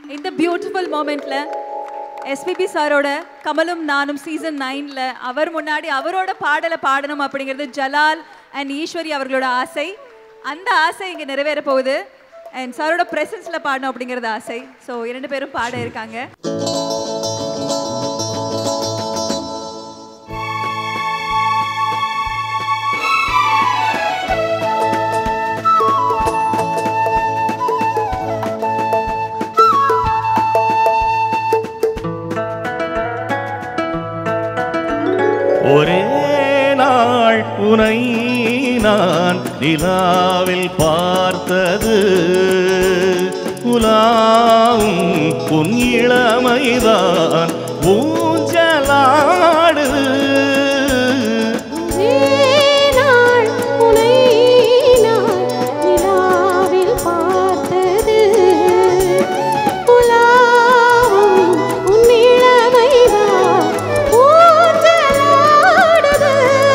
இந்த beautiful மூமெண்ட்ல SPB சாரோட கமலும் நானும் சீசன் நைன்ல அவர் முன்னாடி அவரோட பாடலை பாடணும் அப்படிங்கிறது ஜலால் அண்ட் ஈஸ்வரி அவர்களோட ஆசை அந்த ஆசை இங்க நிறைவேற போகுது அண்ட் சாரோட பிரசன்ஸ்ல பாடணும் அப்படிங்கிறது ஆசை ஸோ இரண்டு பேரும் பாட இருக்காங்க ஒரே நாள் உனை நான் நிலாவில் பார்த்தது உலாவும் உன் இளமைதான் ஊஞ்சலாடுது நாள் உனை நான் நிலாவில் பார்த்தது உலாவும் உன் இளமைதான் ஊஞ்சலாடுது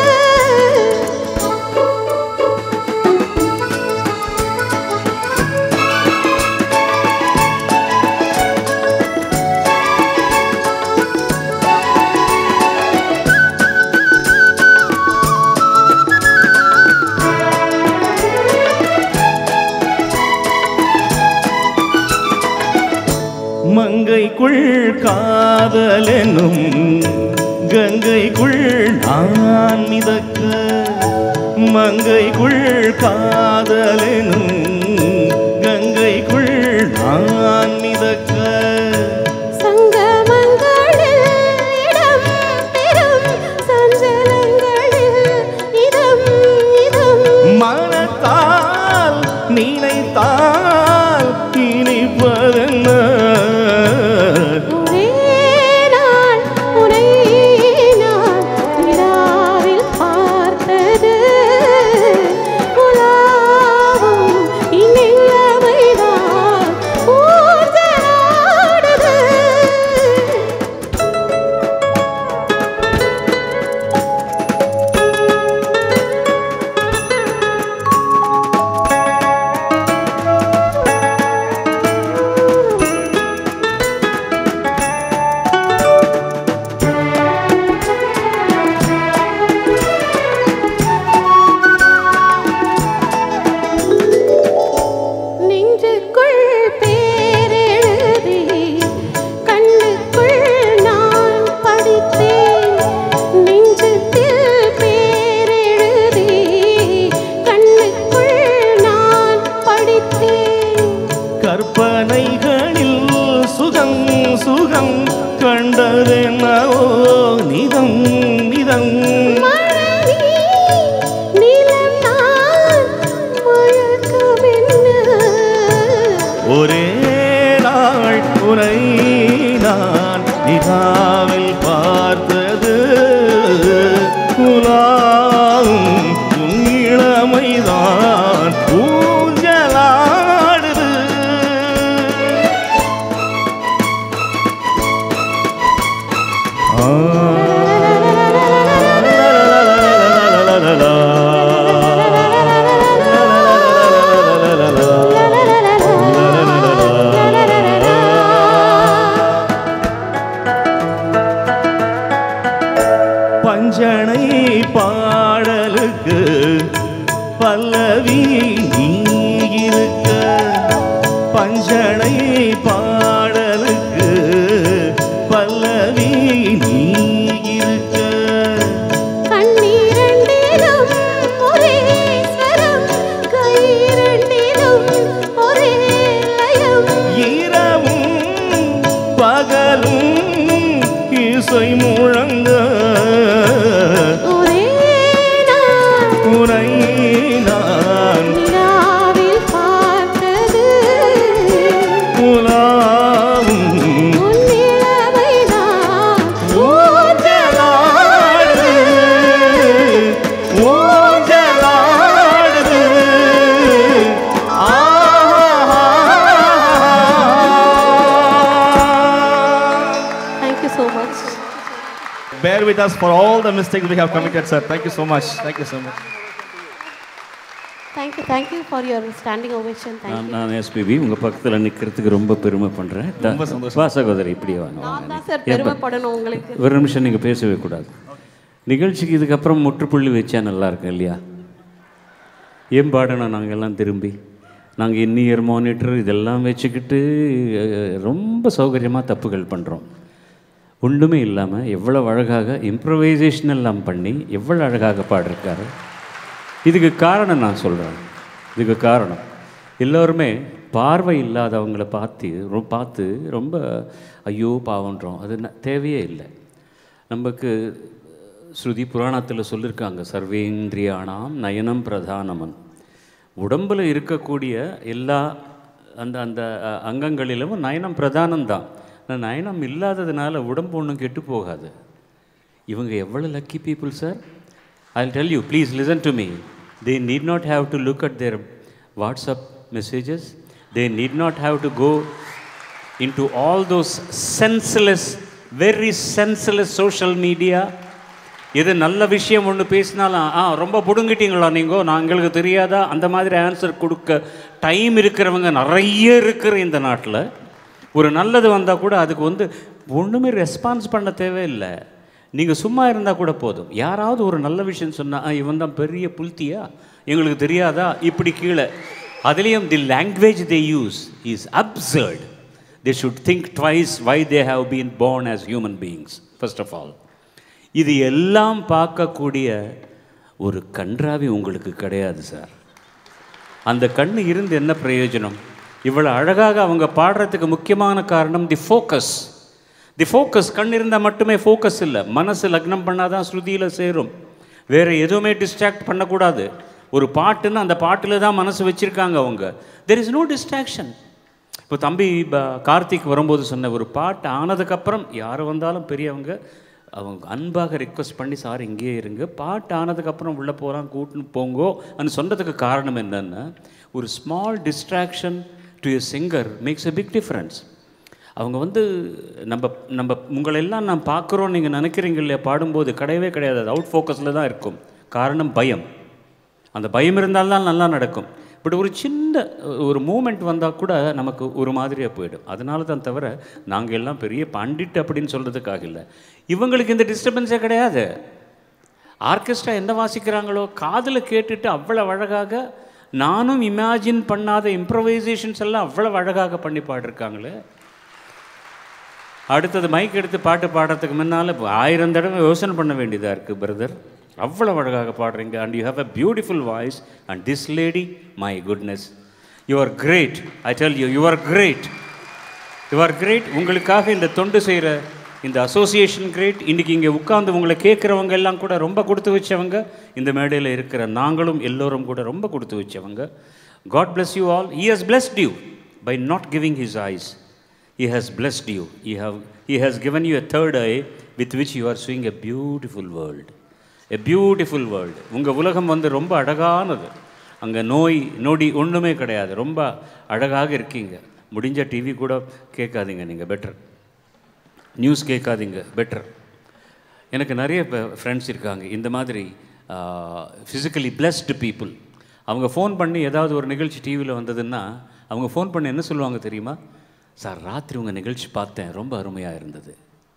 மங்கைக்குள் காதலெனும் கங்கைக்குள் நான் மிதக்க மங்கைக்குள் காதலெனும் கங்கைக்குள் நான் மிதக்க சங்கமங்களில் இடம் பெறும் சஞ்சலங்களில் இதம் இதம் மனத்தால் நினைத்தால் இனிப்பதென்ன ஒரே நாள் உனை நான் நிலாவில் பார்த்தது உலாவும் இந்நிலமைதான் ஊஞ்சலாடுது நெஞ்சுக்குள் பேரெழுதி கண்ணுக்குள் நான் படித்தேன் நெஞ்சத்தில் பேரெழுதி கண்ணுக்குள் நான் படித்தேன் கற்பனைகளில் சுகம் சுகம் கண்டதென்னவோ நிதம் நிதம் மழை நிலம் நான் வழக்கமென்ன ஒரே நாள் உனை நான் நிலாவில் பார்த்தது உலாவும் உன் இளமைதான் ஊஞ்சலாடுது பஞ்சனை பாடலுக்கு பல்லவி நீ இருக்க பஞ்சனை பாடலுக்கு பல்லவி நீ இருக்க கண்ணீரண்டிலும் ஒரே ஸ்வரம் கைரண்டிலும் ஒரே லயம் இரவும் பகலும் இசை முழங்க ஒரே நாள் உனை நான் நிலாவில் பார்த்தது உலாவும் உன் நிலவைதான் ஊஞ்சலாடுது ஊஞ்சலாடுது ஆஹா Thank you so much. Bear with us for all the mistakes we have committed, sir. Thank you so much. Thank you so much. Thank you thank you for your standing ovation நான் தேங்க்யூ நான் எஸ்பிபி உங்கள் பக்கத்தில் நிற்கிறதுக்கு ரொம்ப பெருமை பண்ணுறேன் ரொம்ப சந்தோஷம். வா சகோதரி இப்படியே வாங்க நான் வாங்க தான் சார் பெருமைப்படணும் உங்களுக்கு ஒரு நிமிஷம் நீங்கள் பேசவே கூடாது நிகழ்ச்சிக்கு இதுக்கப்புறம் முற்றுப்புள்ளி வச்சா நல்லா இருக்கும் இல்லையா ஏன் பாடணும் நாங்கள் எல்லாம் திரும்பி நாங்கள் இன்னியர் மானிட்டர் இதெல்லாம் வச்சுக்கிட்டு அஹ், ரொம்ப சௌகரியமாக தப்புகள் பண்ணுறோம் ஒன்றுமே இல்லாமல் எவ்வளோ அழகாக இம்ப்ரவைசேஷன் எல்லாம் பண்ணி எவ்வளோ அழகாக பாடிருக்காரு இதுக்கு காரணம் நான் சொல்கிறேன் இதுக்கு காரணம் எல்லோருமே பார்வை இல்லாதவங்கள பார்த்து ரொ- பார்த்து ரொம்ப ஐயோ பாவன்றோம் அது ந- தேவையே இல்லை நமக்கு ஸ்ருதி புராணத்தில் சொல்லியிருக்காங்க சர்வேந்திரியானாம் நயனம் பிரதானமன் உடம்பில் இருக்கக்கூடிய எல்லா அந்த அந்த அஹ், அங்கங்களிலும் நயனம் பிரதானம்தான் ஆனால் நயனம் இல்லாததுனால உடம்பு ஒன்றும் கெட்டு போகாது இவங்க எவ்வளோ lucky people sir I tell you please listen to me they need not have to look at their WhatsApp messages they need not have to go into all those senseless very senseless social media எது நல்ல விஷயம் ஒன்று பேசினாலும் ஆ ரொம்ப பிடுங்கிட்டீங்களா நீங்கள் நான் எங்களுக்கு தெரியாதா அந்த மாதிரி ஆன்சர் கொடுக்க டைம் இருக்கிறவங்க நிறைய இருக்கிற இந்த நாட்டில் ஒரு நல்லது வந்தால் கூட அதுக்கு வந்து ஒன்றுமே ரெஸ்பான்ஸ் பண்ண தேவையில்லை நீங்கள் சும்மா இருந்தால் கூட போதும் யாராவது ஒரு நல்ல விஷயம் சொன்னால் இவன் தான் பெரிய புல்தியா எங்களுக்கு தெரியாதா இப்படி கீழே அதுலேயும் the language they use is absurd they should think twice why they have been born as human beings first of all இது எல்லாம் பார்க்கக்கூடிய ஒரு கன்றாவி உங்களுக்கு கிடையாது சார் அந்த கண்ணு இருந்து என்ன பிரயோஜனம் இவ்வளோ அழகாக அவங்க பாடுறதுக்கு முக்கியமான காரணம் தி ஃபோக்கஸ் தி ஃபோக்கஸ் கண் இருந்தால் மட்டுமே ஃபோக்கஸ் இல்லை மனசு லக்னம் பண்ணாதான் ஸ்ருதியில் சேரும் வேறு எதுவுமே டிஸ்ட்ராக்ட் பண்ணக்கூடாது ஒரு பாட்டுன்னு அந்த பாட்டில் தான் மனசு வச்சுருக்காங்க அவங்க தெர் இஸ் நோ டிஸ்ட்ராக்ஷன் இப்போ தம்பி ப- கார்த்திக் வரும்போது சொன்ன ஒரு பாட்டு ஆனதுக்கப்புறம் யார் வந்தாலும் பெரியவங்க அவங்க அன்பாக ரிக்வெஸ்ட் பண்ணி சார் இங்கேயே இருங்க பாட்டு ஆனதுக்கப்புறம் உள்ளே போகிறான் கூட்டுன்னு போங்கோ அது சொன்னதுக்கு காரணம் என்னன்னா ஒரு small distraction to a singer makes a big difference அவங்க வந்து நம்ம நம்ம உங்களெல்லாம் நான் பார்க்குறோம் நீங்கள் நினைக்கிறீங்க இல்லையா பாடும்போது கிடையவே கிடையாது அது அவுட் ஃபோக்கஸில் தான் இருக்கும் காரணம் பயம் அந்த பயம் இருந்தால்தான் நல்லா நடக்கும் பட் ஒரு சின்ன ஒரு மூமெண்ட் வந்தால் கூட நமக்கு ஒரு மாதிரியாக போயிடும் அதனால தான் தவிர நாங்கள் எல்லாம் பெரிய பண்டிட் அப்படின்னு சொல்கிறதுக்காக இல்லை இவங்களுக்கு இந்த டிஸ்டர்பன்ஸே கிடையாது ஆர்கெஸ்ட்ரா என்ன வாசிக்கிறாங்களோ காதில் கேட்டுட்டு அவ்வளவு அழகாக நானும் இமேஜின் பண்ணாத இம்ப்ரவைசேஷன்ஸ் எல்லாம் அவ்வளவு அழகாக பண்ணி பாடிருக்காங்களே அடுத்தது மைக் எடுத்து பாட்டு பாடுறதுக்கு முன்னால் ஆயிரம் தடவை யோசனை பண்ண வேண்டியதாக இருக்குது பிரதர் அவ்வளோ அழகாக பாடுறீங்க and you have a beautiful voice and this lady my goodness you are great I tell you you are great you are great உங்களுக்காக இந்த தொண்டு செய்கிற இந்த அசோசியேஷன் கிரேட் இன்றைக்கி இங்கே உட்கார்ந்து உங்களை கேட்குறவங்க எல்லாம் கூட ரொம்ப கொடுத்து வச்சவங்க இந்த மேடையில் இருக்கிற நாங்களும் எல்லோரும் கூட ரொம்ப கொடுத்து வச்சவங்க God bless you all he has blessed you by not giving his eyes he has blessed you he have he has given you a third eye with which you are seeing a beautiful world a beautiful world உங்கள் உலகம் வந்து ரொம்ப அழகானது அங்கே நோய் நொடி ஒன்றுமே கிடையாது ரொம்ப அழகாக இருக்கீங்க முடிஞ்ச டிவி கூட கேட்காதீங்க நீங்கள் பெட்டர் நியூஸ் கேட்காதீங்க பெட்டர் எனக்கு நிறைய ஃப்ரெண்ட்ஸ் இருக்காங்க இந்த மாதிரி ஃபிசிக்கலி blessed பீப்புள் அவங்க ஃபோன் பண்ணி ஏதாவது ஒரு நிகழ்ச்சி டிவியில் வந்ததுன்னா அவங்க ஃபோன் பண்ணி என்ன சொல்லுவாங்க தெரியுமா சார் ராத்திரி உங்கள் நிகழ்ச்சி பார்த்தேன் ரொம்ப அருமையாக இருந்தது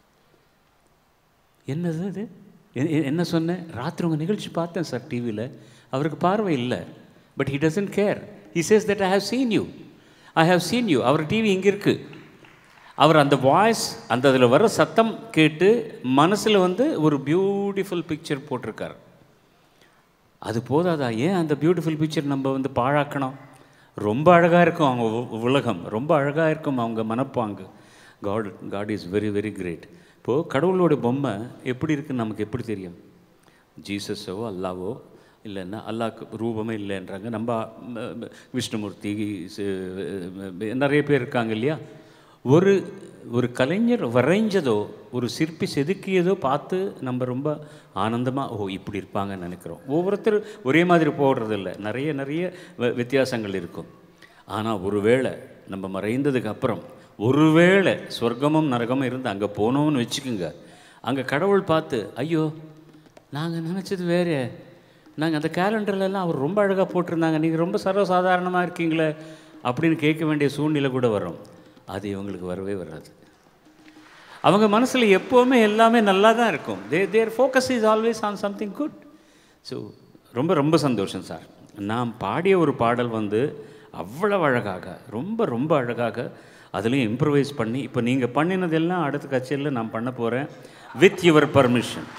என்னது அது எ- எ- என்ன சொன்னேன் ராத்திரி உங்கள் நிகழ்ச்சி பார்த்தேன் சார் டிவியில் அவருக்கு பார்வை இல்லை but he doesn't care he says that I have seen you I have seen you அவர் டிவி இங்கே இருக்குது அவர் அந்த வாய்ஸ் அந்த அதில் வர சத்தம் கேட்டு மனசில் வந்து ஒரு பியூட்டிஃபுல் பிக்சர் போட்டிருக்கார் அது போதாதா ஏன் அந்த பியூட்டிஃபுல் பிக்சர் நம்ம வந்து பாழாக்கணும் ரொம்ப அழகாக இருக்கும் அவங்க உ- உலகம் ரொம்ப அழகாக இருக்கும் அவங்க மனப்பாங்கு God God is very very great இப்போது கடவுளோட பொம்மை எப்படி இருக்குன்னு நமக்கு எப்படி தெரியும் ஜீசஸோ அல்லாவோ இல்லைன்னா அல்லாஹ்க்கு ரூபமே இல்லைன்றாங்க நம்ம ம, ம, விஷ்ணுமூர்த்தி சி- நிறைய பேர் இருக்காங்க இல்லையா ஒரு ஒரு கலைஞர் வரைஞ்சதோ ஒரு சிற்பி செதுக்கியதோ பார்த்து நம்ம ரொம்ப ஆனந்தமாக ஓ இப்படி இருப்பாங்கன்னு நினைக்கிறோம் ஒவ்வொருத்தர் ஒரே மாதிரி போடுறதில்ல நிறைய நிறைய வ- வித்தியாசங்கள் இருக்கும் ஆனால் ஒருவேளை நம்ம மறைந்ததுக்கு அப்புறம் ஒருவேளை சொர்க்கமும் நரகமும் இருந்து அங்கே போனோம்னு வச்சுக்கோங்க அங்கே கடவுள் பார்த்து ஐயோ நாங்கள் நினச்சது வேறு நாங்கள் அந்த calendar-ல எல்லாம் அவர் ரொம்ப அழகாக போட்டிருந்தாங்க நீங்கள் ரொம்ப சர்வசாதாரணமாக இருக்கீங்களே அப்படின்னு கேட்க வேண்டிய சூழ்நிலை கூட வரும் அது இவங்களுக்கு வரவே வராது அவங்க மனசில் எப்போவுமே எல்லாமே நல்லா தான் இருக்கும் they their focus is always on something good so ரொம்ப ரொம்ப சந்தோஷம் சார் நான் பாடிய ஒரு பாடல் வந்து அவ்வளவு அழகாக ரொம்ப ரொம்ப அழகாக அதுலேயும் இம்ப்ரவைஸ் பண்ணி இப்போ நீங்கள் பண்ணினதெல்லாம் அடுத்த கச்சேரியில் நான் பண்ண போகிறேன் with your permission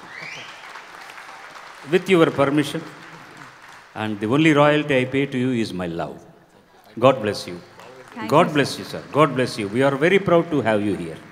with your permission and the only royalty i pay to you is my love god bless you god bless you sir god bless you we are very proud to have you here